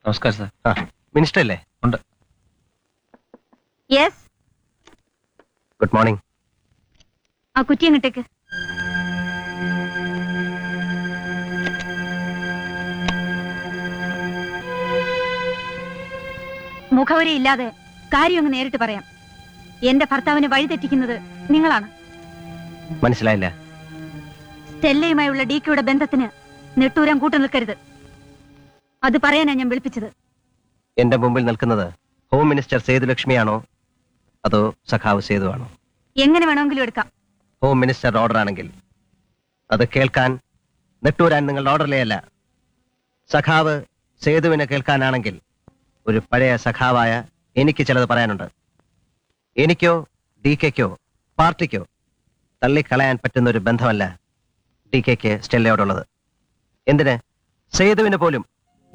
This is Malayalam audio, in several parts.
നമസ്കാരം സാർ ആ മിനിസ്റ്റർ അല്ലേ ഉണ്ട് യെസ് ഗുഡ് മോർണിംഗ് ആ കുറ്റി അങ്ങോട്ടേക്ക് മുഖവരി ഇല്ലാതെ കാര്യം അങ്ങ് നേരിട്ട് പറയാം എന്റെ ഭർത്താവിനെ വഴിതെറ്റിക്കുന്നത് നിങ്ങളാണ് മനസ്സിലായില്ല സ്റ്റെല്ലയുമായുള്ള ഡി കെയുടെ ബന്ധത്തിന് നെട്ടൂരാൻ കൂട്ടു നിൽക്കരുത് അത് പറയാനാ ഞാൻ വിളിപ്പിച്ചത് എന്റെ മുമ്പിൽ നിൽക്കുന്നത് ഹോം മിനിസ്റ്റർ സേതുലക്ഷ്മിയാണോ അതോ സഖാവ് സേതു ആണോ എങ്ങനെ വേണമെങ്കിലും എടുക്കാം ഹോം മിനിസ്റ്റർ ഓർഡർ ആണെങ്കിൽ അത് കേൾക്കാൻ നെട്ടൂരാൻ നിങ്ങളുടെ ഓർഡറിലേ അല്ല സഖാവ് സേതുവിനെ കേൾക്കാനാണെങ്കിൽ ഒരു പഴയ സഖാവായ എനിക്ക് ചിലത് പറയാനുണ്ട് എനിക്കോ ഡി കെക്കോ പാർട്ടിക്കോ തള്ളിക്കളയാൻ പറ്റുന്ന ഒരു ബന്ധമല്ല ഡി കെക്ക് സ്റ്റെല്ലയോടുള്ളത് എന്തിന് സേതുവിന് പോലും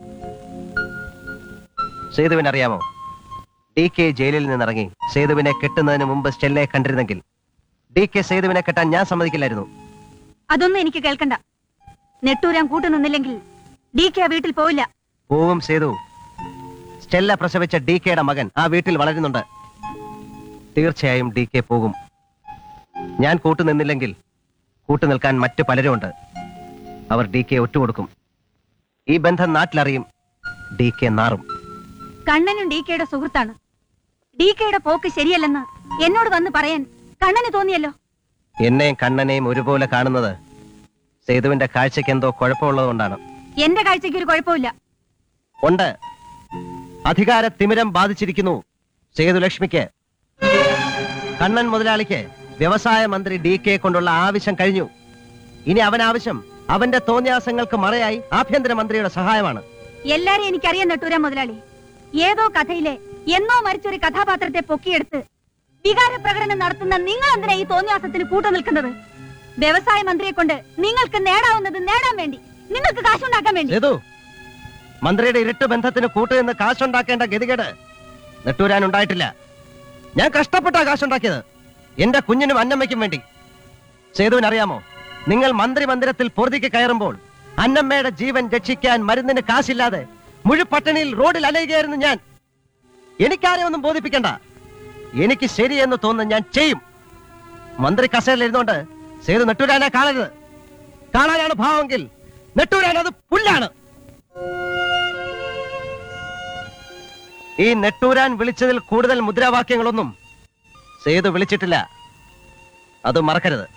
സേതുവിന് അറിയാമോ ഡി കെ ജയിലിൽ നിന്നിറങ്ങി സേതുവിനെ കെട്ടുന്നതിന് മുമ്പ് സ്റ്റെല്ലയെ കണ്ടിരുന്നെങ്കിൽ ഡി കെ സേതുവിനെ കെട്ടാൻ ഞാൻ സമ്മതിക്കില്ലായിരുന്നു അതൊന്നും എനിക്ക് കേൾക്കണ്ട നെട്ടൂരാൻ കൂട്ടു നിന്നില്ലെങ്കിൽ ഡി കെ ആ വീട്ടിൽ പോവില്ല പോവും സേതു സ്റ്റെല്ല പ്രസവിച്ച ഡി കെയുടെ മകൻ ആ വീട്ടിൽ വളരുന്നുണ്ട് തീർച്ചയായും ഡി കെ പോകും ഞാൻ കൂട്ടുനിന്നില്ലെങ്കിൽ കൂട്ടുനിൽക്കാൻ മറ്റു പലരുമുണ്ട് അവർ ഡി കെ ഒറ്റുകൊടുക്കും ഈ ബന്ധം നാട്ടിലറിയും ഡി കെ നാറും കണ്ണനും ഡി കെയുടെ സുഹൃത്താണ് ഡി കെയുടെ പോക്ക് ശരിയല്ലെന്ന് എന്നോട് വന്ന് പറയാൻ കണ്ണന് തോന്നിയല്ലോ എന്നെയും കണ്ണനെയും ഒരുപോലെ കാണുന്നത് സേതുവിന്റെ കാഴ്ചയ്ക്ക് എന്തോ കുഴപ്പമുള്ളത് കൊണ്ടാണ് എന്റെ കാഴ്ചയ്ക്ക് ഒരു കുഴപ്പമില്ല ഉണ്ട് അധികാര തിമിരം ബാധിച്ചിരിക്കുന്നു സേതുലക്ഷ്മിക്ക് കണ്ണൻ മുതലാളിക്ക് വ്യവസായ മന്ത്രി ഡി കെ കൊണ്ടുള്ള ആവശ്യം കഴിഞ്ഞു ഇനി അവൻ ആവശ്യം അവന്റെ തോന്നിയാസങ്ങൾക്ക് മറയായി ആഭ്യന്തര മന്ത്രിയുടെ സഹായമാണ് എല്ലാരെയും എനിക്കറിയാൻ നെട്ടൂരാൻ മുതലാളി ഏതോ കഥയിലെ എന്നോ മരിച്ചൊരു കഥാപാത്രത്തെ പൊക്കിയെടുത്ത് വികാര പ്രകടനം നടത്തുന്ന നിങ്ങൾ എന്തിനാ ഈ തോന്നിയാസത്തിന് കൂട്ടു നിൽക്കുന്നത് വ്യവസായ മന്ത്രിയെ കൊണ്ട് നിങ്ങൾക്ക് നേടാവുന്നത് നേടാൻ വേണ്ടി നിങ്ങൾക്ക് കാശുണ്ടാക്കാൻ വേണ്ടി സേതു മന്ത്രിയുടെ ഇരുട്ട് ബന്ധത്തിന് കൂട്ടുനിന്ന് കാശുണ്ടാക്കേണ്ട ഗതികേട് നെട്ടൂരാൻ ഉണ്ടായിട്ടില്ല ഞാൻ കഷ്ടപ്പെട്ടാ കാശുണ്ടാക്കിയത് എന്റെ കുഞ്ഞിനും അന്നമ്മയ്ക്കും വേണ്ടി സേതുവിന് അറിയാമോ നിങ്ങൾ മന്ത്രി മന്ദിരത്തിൽ പൊറുതിക്ക് കയറുമ്പോൾ അന്നമ്മയുടെ ജീവൻ രക്ഷിക്കാൻ മരുന്നിന് കാശില്ലാതെ മുഴുപട്ടണിയിൽ റോഡിൽ അലയുകയായിരുന്നു ഞാൻ എനിക്കാരെ ഒന്നും ബോധിപ്പിക്കണ്ട എനിക്ക് ശരിയെന്ന് തോന്നുന്നു ഞാൻ ചെയ്യും മന്ത്രി കസേരയിൽ ഇരുന്നുകൊണ്ട് സേതു നെട്ടൂരാനെ കാണരുത് കാണാനാണ് ഭാവമെങ്കിൽ നെട്ടൂരാൻ അത് പുല്ലാണ് ഈ നെട്ടൂരാൻ വിളിച്ചതിൽ കൂടുതൽ മുദ്രാവാക്യങ്ങളൊന്നും സേതു വിളിച്ചിട്ടില്ല അത് മറക്കരുത്